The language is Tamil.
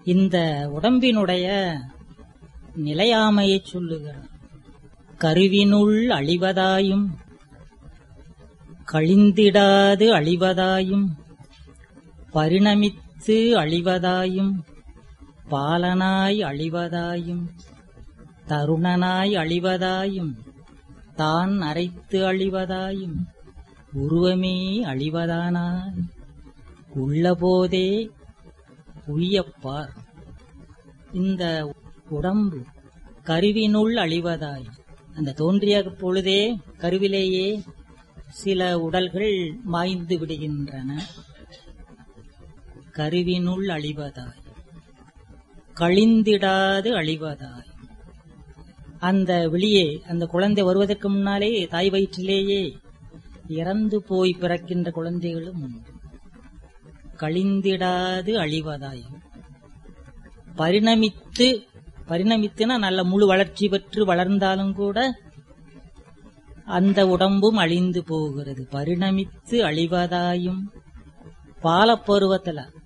இந்த உடம்பினுடைய நிலையாமையை சொல்லுகிறார் கருவினுள் அழிவதாயும் கழிந்திடாது அழிவதாயும் பரிணமித்து அழிவதாயும் பாலனாய் அழிவதாயும் தருணனாய் அழிவதாயும் தான் அரைத்து அழிவதாயும் உருவமே அழிவதானாய் உள்ளபோதே உய்யப்பார் இந்த உடம்பு கருவினுள் அழிவதாய் அந்த தோன்றிய பொழுதே கருவிலேயே சில உடல்கள் மாய்ந்து விடுகின்றன கருவினுள் அழிவதாய் கழிந்திடாது அழிவதாய் அந்த வெளியே அந்த குழந்தை வருவதற்கு முன்னாலே தாய் வயிற்றிலேயே இறந்து போய் பிறக்கின்ற குழந்தைகளும் உண்டு கழிந்திடாது அழிவதாய் பரிணமித்து பரிணமித்துனா நல்ல முழு வளர்ச்சி பெற்று வளர்ந்தாலும் கூட அந்த உடம்பும் அழிந்து போகிறது பரிணமித்து அழிவதாயும் பாலப்பருவத்துல